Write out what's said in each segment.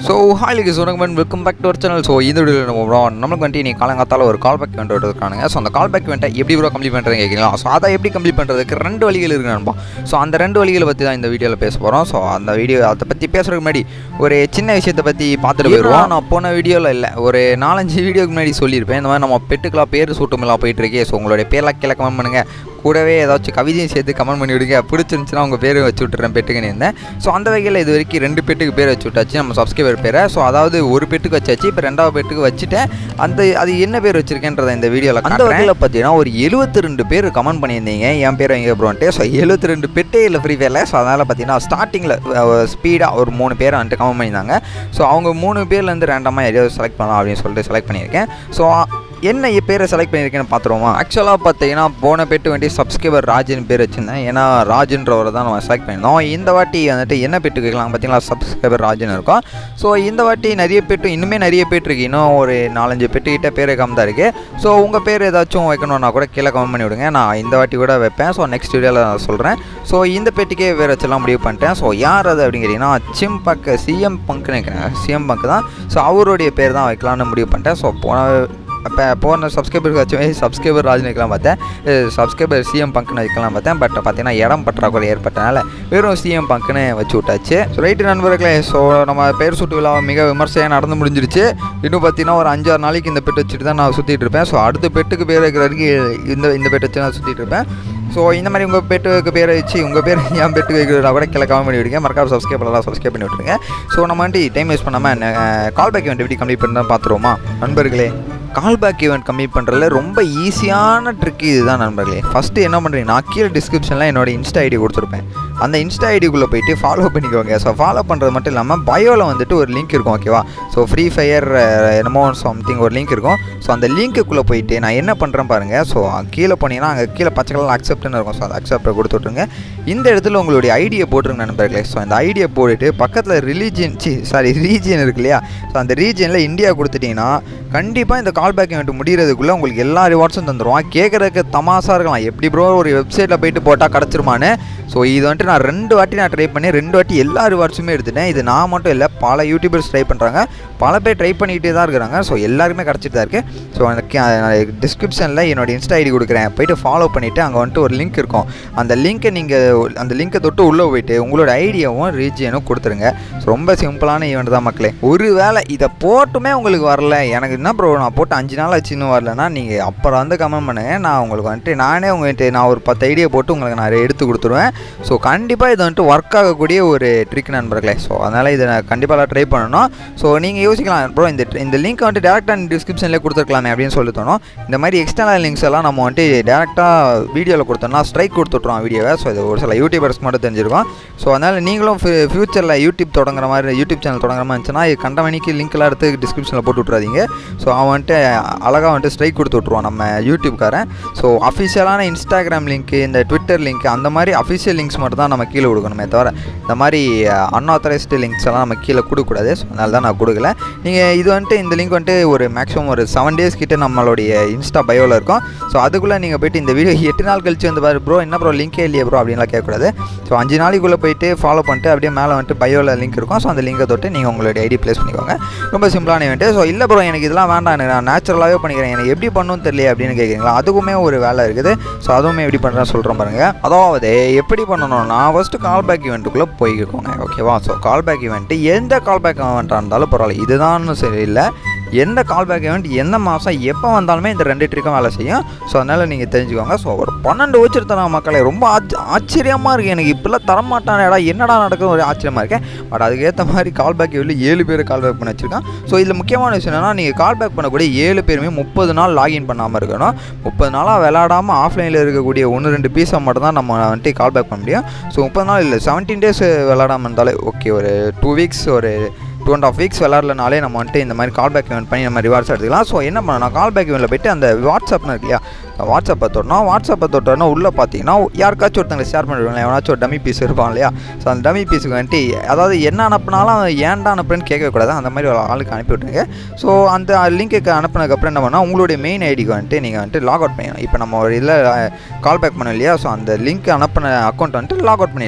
so ஹாலிக்கு சுரங்கமன் welcome back to our channel so இந்த வீடியோவில் நம்ம bro, நம்மளுக்கு வந்துட்டு நீ காலங்காத்தால ஒரு கால் பேக் இவெண்ட் இருக்கானுங்க ஸோ அந்த கால் பேக் இவெண்ட்டை எப்படி ப்ரோ கம்ப்ளீட் பண்ணுறது கேட்கலாம் ஸோ அதை எப்படி கம்ப்ளீட் பண்ணுறதுக்கு ரெண்டு வழிகள் இருக்கு நண்பா ஸோ அந்த ரெண்டு வழிகளை பற்றி தான் இந்த வீடியோவில் பேச போகிறோம் ஸோ அந்த வீடியோ அதை பற்றி பேசுறதுக்கு முன்னாடி ஒரு சின்ன விஷயத்தை பற்றி பார்த்துட்டு போயிடுவோம் நான் போன வீடியோவில் இல்லை ஒரு நாலஞ்சு வீடியோக்கு முன்னாடி சொல்லியிருப்பேன் இந்த மாதிரி நம்ம பெட்டுக்கெல்லாம் பேர் சூட்டுமெல்லாம் போயிட்டு இருக்கே ஸோ உங்களுடைய பேர்லாம் கீழே கமெண்ட் பண்ணுங்கள் கூடவே ஏதாச்சும் கவிதையும் சேர்த்து கமெண்ட் பண்ணி விடுங்க பிடிச்சிருந்துச்சுன்னா உங்கள் பேர் வச்சு விட்டுறேன் பெட்டுக்குன்னு இருந்தேன் ஸோ அந்த வகையில் இது வரைக்கும் ரெண்டு பெட்டுக்கு பேர் வச்சு விட்டாச்சு நம்ம சப்ஸ்கிரைபர் பேரை ஸோ அதாவது ஒரு பெட்டுக்கு வச்சாச்சு இப்போ ரெண்டாவது பெட்டுக்கு வச்சுட்டேன் அந்த அது என்ன பேர் வச்சிருக்கேன்றதை இந்த வீடியோவில் அந்த வகையில் பார்த்தீங்கன்னா ஒரு எழுபத்தி ரெண்டு பேர் கமெண்ட் பண்ணியிருந்தீங்க என் பேர் எங்கே ப்ரோன்ட்டு ஸோ எழுபத்தி ரெண்டு பெட்டே இல்லை ஃப்ரீ ஃபயரில் ஸோ அதனால் பார்த்தீங்கன்னா ஸ்டார்டிங்கில் ஸ்பீடாக ஒரு மூணு பேர் வந்துட்டு கமெண்ட் பண்ணியிருந்தாங்க ஸோ அவங்க மூணு பேர்லேருந்து ரேண்டமாக எதையாவது செலக்ட் பண்ணலாம் அப்படின்னு சொல்லிட்டு செலக்ட் பண்ணியிருக்கேன் ஸோ என்ன என் பேரை செலக்ட் பண்ணியிருக்கேன்னு பார்த்துருவோமா ஆக்சுவலாக பார்த்தீங்கன்னா போன பெட்டு வேண்டி சப்ஸ்கிரைபர் ராஜன் பேர் வச்சுருந்தேன் ஏன்னா ராஜன்றவரை தான் நம்ம செலக்ட் பண்ணியிருந்தோம் இந்த வாட்டி வந்துட்டு என்ன பெட்டு கேட்கலாம் பார்த்தீங்களா சப்ஸ்கிரைபர் ராஜன் இருக்கும் ஸோ இந்த வாட்டி நிறைய பெட்டு இன்னுமே நிறைய பெட்டு இருக்குது இன்னும் ஒரு நாலஞ்சு பெட்டு கிட்ட பேர் வைக்காம தான் இருக்குது ஸோ உங்கள் பேர் ஏதாச்சும் வைக்கணும்னா கூட கீழே கமெண்ட் பண்ணி விடுங்க நான் இந்த வாட்டி கூட வைப்பேன் ஸோ நெக்ஸ்ட் வீடியோவில் நான் சொல்கிறேன் ஸோ இந்த பெட்டுக்கே பேர் வச்செல்லாம் முடிவு பண்ணிட்டேன் ஸோ யார் அது அப்படிங்கிறீங்கன்னா சிம் பங்க் சிஎம் பங்க்னு நினைக்கிறேன் சிஎம் பங்க் தான் ஸோ அவருடைய பேர் தான் வைக்கலாம்னு முடிவு பண்ணிட்டேன் ஸோ போன அப்போ போன சப்ஸ்கிரைபருக்கு வச்சு சப்ஸ்கிரைபர் ராஜன் வைக்கலாம் பார்த்தேன் சப்ஸ்கிரைபர் சிஎம் பங்க்னு வைக்கலாம் பார்த்தேன் பட் பார்த்தீங்கன்னா இடம் பற்றாக்குறை ஏற்பட்டனால வெறும் சிஎம் பங்க்னு வச்சு விட்டாச்சு ஸோ ரைட்டு நண்பர்களே ஸோ நம்ம பேர் சுட்டு விழா மிக விமர்சையாக நடந்து முடிஞ்சிருச்சு இன்னும் பார்த்தீங்கன்னா ஒரு அஞ்சாறு நாளைக்கு இந்த பெட்டு வச்சுட்டு தான் நான் சுற்றிட்டு இருப்பேன் ஸோ அடுத்த பெட்டுக்கு பேர் வைக்கிற வரைக்கும் இந்த இந்த பெட்டு வச்சு நான் சுற்றிட்டு இருப்பேன் ஸோ இந்த மாதிரி உங்கள் பெட்டுக்கு பேரை வச்சு உங்கள் பேர் என் பெட்டுக்கு வைக்கிறதா கூட கீழே கமெண்ட் பண்ணி விடுங்க மறக்காம சப்ஸ்கிரைப் பண்ணலாம் சப்ஸ்கிரைப் பண்ணி விட்டுருங்க ஸோ நம்ம வந்துட்டு டைம் வேஸ்ட் பண்ணாமல் கால் பேக் இவெண்ட் எப்படி கம்ப்ளீட் பண்ணால் பார்த்துருவோமா நண்பர்களே கால் பேக் ஈவெண்ட் கம்ப்ளீட் பண்ணுறதுல ரொம்ப ஈஸியான ட்ரிக் இதுதான் நண்பர்களே ஃபஸ்ட்டு என்ன பண்ணுறீங்கன்னா கீழே டிஸ்கிரிப்ஷனில் என்னோட இன்ஸ்டா ஐடி கொடுத்துருப்பேன் அந்த இன்ஸ்டா ஐடிக்குள்ளே போயிட்டு ஃபாலோ பண்ணிக்கோங்க ஸோ ஃபாலோ பண்ணுறது மட்டும் இல்லாமல் பயோவில் வந்துட்டு ஒரு லிங்க் இருக்கும் ஓகேவா ஸோ ஃப்ரீ ஃபயர் என்னமோ சம்திங் ஒரு லிங்க் இருக்கும் ஸோ அந்த லிங்க்குள்ளே போயிட்டு நான் என்ன பண்ணுறேன் பாருங்கள் ஸோ கீழே போனீங்கன்னா அங்கே கீழே பச்சை கலர் அக்செப்ட்னு இருக்கும் ஸோ அந்த அக்செப்டை கொடுத்து விட்ருங்க இந்த இடத்துல உங்களுடைய ஐடியை போட்டுருங்க நண்பர்களே ஸோ அந்த ஐடியை போட்டுட்டு பக்கத்தில் ரிலீஜியன் சி சாரி ரீஜியன் இருக்கு இல்லையா ஸோ அந்த ரீஜியனில் இந்தியா கொடுத்துட்டிங்கன்னா கண்டிப்பாக இந்த கால் பேக் இவெண்ட் முடிகிறதுக்குள்ளே உங்களுக்கு எல்லா ரிவார்ட்ஸும் தந்துடுவான் கேட்குறதுக்கு தமாசாக இருக்கலாம் எப்படி ப்ரோ ஒரு வெப்சைட்டில் போயிட்டு போட்டால் கிடச்சிருமான்னு ஸோ இது வந்துட்டு நான் ரெண்டு வாட்டி நான் ட்ரை பண்ணி ரெண்டு வாட்டி எல்லா ரிவார்ட்ஸுமே எடுத்துட்டேன் இது நான் மட்டும் இல்லை பல யூடியூபர்ஸ் ட்ரை பண்ணுறாங்க பல பேர் ட்ரை பண்ணிகிட்டே தான் இருக்கிறாங்க ஸோ எல்லாருமே கிடச்சிட்டு தான் இருக்குது ஸோ எனக்கு டிஸ்கிரிப்ஷனில் என்னோட இன்ஸ்டா ஐடி கொடுக்குறேன் போயிட்டு ஃபாலோ பண்ணிவிட்டு அங்கே வந்துட்டு ஒரு லிங்க் இருக்கும் அந்த லிங்க்கை நீங்கள் அந்த லிங்க்கை தொட்டு உள்ளே போயிட்டு உங்களோட ஐடியாவும் ரீஜியனும் கொடுத்துருங்க ஸோ ரொம்ப சிம்பிளான ஈவெண்ட் தான் மக்களே ஒருவேளை இதை போட்டுமே உங்களுக்கு வரல எனக்கு என்ன ப்ரோ நான் போட்டு அஞ்சு நாள் ஆச்சு இன்னும் வரலன்னா நீங்கள் அப்புறம் வந்து கமெண்ட் பண்ணுங்கள் நான் உங்களுக்கு வந்துட்டு நானே உங்கள்கிட்ட நான் ஒரு பத்து ஐடியா போட்டு உங்களுக்கு நான் எடுத்து கொடுத்துருவேன் ஸோ கண்டிப்பாக இது வந்துட்டு ஒர்க் ஆகக்கூடிய ஒரு ட்ரிக் நண்பர்களே ஸோ அதனால் இதை நான் கண்டிப்பாக ட்ரை பண்ணணும் ஸோ நீங்கள் யோசிக்கலாம் ப்ரோ இந்த இந்த லிங்க் வந்துட்டு டேரெக்டாக டிஸ்கிரிப்ஷனில் கொடுத்துருக்கலாமே அப்படின்னு சொல்லி தோணும் இந்த மாதிரி எக்ஸ்டர்னல் லிங்க்ஸ் எல்லாம் நம்ம வந்துட்டு டேரெக்டாக வீடியோவில் கொடுத்தோம்னா ஸ்ட்ரைக் கொடுத்துட்றோம் வீடியோவை ஸோ இது ஒரு சில யூடியூபர்ஸ் மட்டும் தெரிஞ்சிருக்கும் ஸோ அதனால் நீங்களும் ஃபியூச்சரில் யூடியூப் தொடங்குற மாதிரி யூடியூப் சேனல் தொடங்குற மாதிரி இருந்துச்சுன்னா கண்ட மணிக்கு லிங்க்லாம் எடுத்து டிஸ்கிரிப்ஷனில் போட்டு விட்றாதீங்க ஸோ அவன் வந்துட்டு அழகாக வந்துட்டு ஸ்ட்ரைக் கொடுத்து விட்ருவான் நம்ம யூடியூப்காரன் ஸோ அஃபிஷியலான இன்ஸ்டாகிராம் லிங்க்கு இந்த ட்விட்டர் லிங்க் அந்த மாதிரி அஃபிஷியல் லிங்க்ஸ் மட்டும் தான் நம்ம கீழே கொடுக்கணுமே தவிர இந்த மாதிரி அன்ஆத்தரைஸ்டு லிங்க்ஸ் எல்லாம் நம்ம கீழே கொடுக்கக்கூடாது ஸோ அதனால தான் நான் கொடுக்கல நீங்கள் இது வந்துட்டு இந்த லிங்க் வந்துட்டு ஒரு மேக்ஸிமம் ஒரு செவன் டேஸ் கிட்ட நம்மளுடைய இன்ஸ்டா பயோவில் இருக்கும் ஸோ அதுக்குள்ளே நீங்கள் போயிட்டு இந்த வீடியோ எட்டு நாள் கழிச்சு வந்து பாரு ப்ரோ என்ன ப்ரோ லிங்கே இல்லையே ப்ரோ அப்படின்லாம் கேட்கக்கூடாது ஸோ அஞ்சு நாளைக்குள்ளே போயிட்டு ஃபாலோ பண்ணிட்டு அப்படியே மேலே வந்துட்டு பயோவில் லிங்க் இருக்கும் ஸோ அந்த லிங்கை தொட்டு நீங்கள் உங்களுடைய ஐடி ப்ளேஸ் பண்ணிக்கோங்க ரொம்ப சிம்பிளான இவெண்ட்டு ஸோ இல்லை ப்ரோ எனக்கு இதெல்லாம் வேண்டாம் எனக்கு நான் நேச்சுரலாகவே பண்ணிக்கிறேன் எனக்கு எப்படி பண்ணணும் தெரியல அப்படின்னு கேட்குறீங்களா அதுக்குமே ஒரு வேலை இருக்குது ஸோ அதுவுமே எப்படி பண்ணுறேன்னு சொல்கிறேன் பாருங்கள் அதாவது எப்படி பண்ணணும்னா ஃபஸ்ட்டு கால் பேக் ஈவெண்ட்டுக்குள்ளே போய்க்கோங்க ஓகேவா ஸோ கால் பேக் ஈவெண்ட்டு எந்த கால் பேக் ஈவெண்ட்டாக இருந்தாலும் பரவாயில்ல இதுதான் சரியில்லை எந்த கால் பேக் ஈவெண்ட் எந்த மாதம் எப்போ வந்தாலுமே இந்த ரெண்டு ட்ரிக்கும் வேலை செய்யும் ஸோ அதனால் நீங்கள் தெரிஞ்சுக்கோங்க ஸோ ஒரு பன்னெண்டு வச்சுருத்தேன் மக்களை ரொம்ப ஆச்ச ஆச்சரியமாக இருக்குது எனக்கு இப்படிலாம் தரமாட்டானடா என்னடா நடக்கும் ஒரு ஆச்சரியமாக இருக்கேன் பட் அதுக்கேற்ற மாதிரி கால் பேக் ஈவெண்ட்டில் ஏழு பேர் கால் பேக் பண்ணி வச்சுருக்கான் ஸோ இதில் முக்கியமான விஷயம் என்னன்னா நீங்கள் கால் பேக் பண்ணக்கூடிய ஏழு பேருமே முப்பது நாள் லாகின் பண்ணாமல் இருக்கணும் முப்பது நாளாக விளாடாமல் ஆஃப்லைனில் இருக்கக்கூடிய ஒன்று ரெண்டு பீஸை மட்டும் தான் நம்ம வந்துட்டு கால் பேக் பண்ண முடியும் ஸோ முப்பது நாள் இல்லை செவன்டீன் டேஸ் விளாடாமல் இருந்தாலே ஓகே ஒரு டூ வீக்ஸ் ஒரு டூ அண்ட் ஆஃப் வீக்ஸ் விளாட்லனாலே நம்ம வந்துட்டு இந்த மாதிரி கால் பேக் இவெண்ட் பண்ணி நம்ம ரிவார்ட்ஸ் எடுத்துக்கலாம் ஸோ என்ன பண்ணணும் கால் பேக் இவெண்ட்டில் போயிட்டு அந்த வாட்ஸ்அப்னு இருக்கு இல்லையா வாட்ஸ்அப்பை தொட்டோம் வாட்ஸ்அப்பை தொட்டோன்னா உள்ளே பார்த்தீங்கன்னா யாருக்காச்சும் ஒருத்தங்களை ஷேர் பண்ணிவிடுவாங்க எவனாச்சும் ஒரு டம்மி பீஸ் இருப்பான் இல்லையா ஸோ அந்த டம்மி பீஸுக்கு வந்துட்டு அதாவது என்ன அனுப்புனாலும் அவன் ஏன்டா அனுப்புறேன்னு கேட்கக்கூடாது அந்த மாதிரி ஒரு ஆளுக்கு அனுப்பி விட்டுருங்க ஸோ அந்த லிங்க்குக்கு அனுப்புனதுக்கப்புறம் என்ன பண்ணால் உங்களுடைய மெயின் ஐடிக்கு வந்துட்டு நீங்கள் வந்துட்டு லாக் அவுட் பண்ணிடணும் இப்போ நம்ம ஒரு இதில் கால் பேக் பண்ணோம் இல்லையா ஸோ அந்த லிங்க் அனுப்பின அக்கௌண்ட் வந்துட்டு லாக் அவுட் பண்ணிடணும்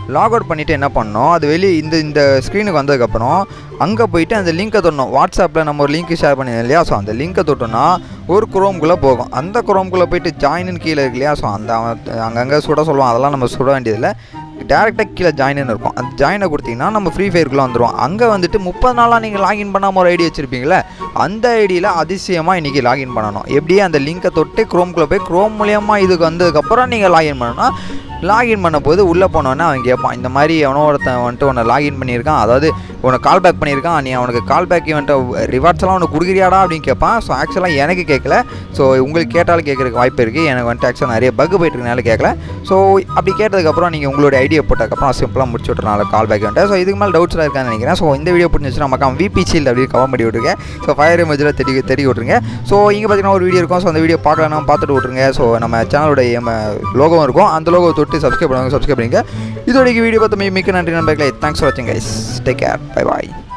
லாக் அவுட் பண்ணிவிட்டு என்ன பண்ணோம் அது வெளியே இந்த இந்த ஸ்க்ரீனுக்கு வந்ததுக்கப்புறம் அங்கே போயிட்டு அந்த லிங்க்கை தொட்டணும் வாட்ஸ்அப்பில் நம்ம ஒரு லிங்க் ஷேர் பண்ணியிருந்தோம் இல்லையா ஸோ அந்த லிங்க்கை தொட்டோம்னா ஒரு குரோம்குள்ளே போகும் அந்த குரோம்குள்ளே போயிட்டு ஜாயின்னு கீழே இருக்கு இல்லையா ஸோ அந்த அவன் அங்கங்கே சுட சொல்லுவான் அதெல்லாம் நம்ம சுட வேண்டியதில்லை டேரெக்டாக கீழே ஜாயின்னு இருக்கும் அந்த ஜாயினை கொடுத்தீங்கன்னா நம்ம ஃப்ரீ ஃபயருக்குள்ளே வந்துடும் அங்கே வந்துட்டு முப்பது நாளாக நீங்கள் லாகின் பண்ணாமல் ஒரு ஐடி வச்சுருப்பீங்களே அந்த ஐடியில் அதிசயமாக இன்றைக்கி லாகின் பண்ணணும் எப்படியே அந்த லிங்க்கை தொட்டு க்ரோம்குள்ளே போய் க்ரோம் மூலியமாக இதுக்கு வந்ததுக்கப்புறம் நீங்கள் லாகின் பண்ணணும் லாகின் பண்ண போது உள்ளே போனோன்னே அவன் கேட்பான் இந்த மாதிரி எவனோ ஒருத்தன் வந்துட்டு உன்னை லாகின் பண்ணியிருக்கான் அதாவது உனக்கு கால் பேக் பண்ணியிருக்கான் நீ அவனுக்கு கால் பேக் வந்துட்டு ரிவார்ட்ஸ் எல்லாம் உனக்கு கொடுக்குறியாடா அப்படின்னு கேட்பான் ஸோ ஆக்சுவலாக எனக்கு கேட்கல ஸோ உங்களுக்கு கேட்டாலும் கேட்குறதுக்கு வாய்ப்பு இருக்குது எனக்கு வந்துட்டு ஆக்சுவலாக நிறைய பக் போயிட்டு இருக்கனால கேட்கல ஸோ அப்படி கேட்டதுக்கப்புறம் நீங்கள் உங்களுடைய ஐடியா போட்டதுக்கப்புறம் சிம்பிளாக முடிச்சு விட்றனால கால் பேக் வந்துட்டு ஸோ இதுக்கு மேலே டவுட்ஸ்லாம் இருக்கான்னு நினைக்கிறேன் ஸோ இந்த வீடியோ பிடிச்சிச்சுன்னா மக்காம விபி சீல் அப்படி கவர் பண்ணி விட்ருக்கேன் ஸோ ஃபயர் இமேஜில் தெரிய தெரிய விட்ருங்க ஸோ இங்கே பார்த்தீங்கன்னா ஒரு வீடியோ இருக்கும் ஸோ அந்த வீடியோ பார்க்கலாம் பார்த்துட்டு விட்ருங்க ஸோ நம்ம சேனலுடைய நம்ம லோகோ இருக்கும் அந்த லோகோ தொட்டு சப்ஸ்கிரைப் பண்ணுவாங்க சப்ஸ்கிரைப் பண்ணுங்க இதோட வீடியோ பார்த்து மிக்க நன்றி நண்பர்களே தேங்க்ஸ் ஃபார் வாட்சிங் கைஸ் டேக் கேர் பை பாய்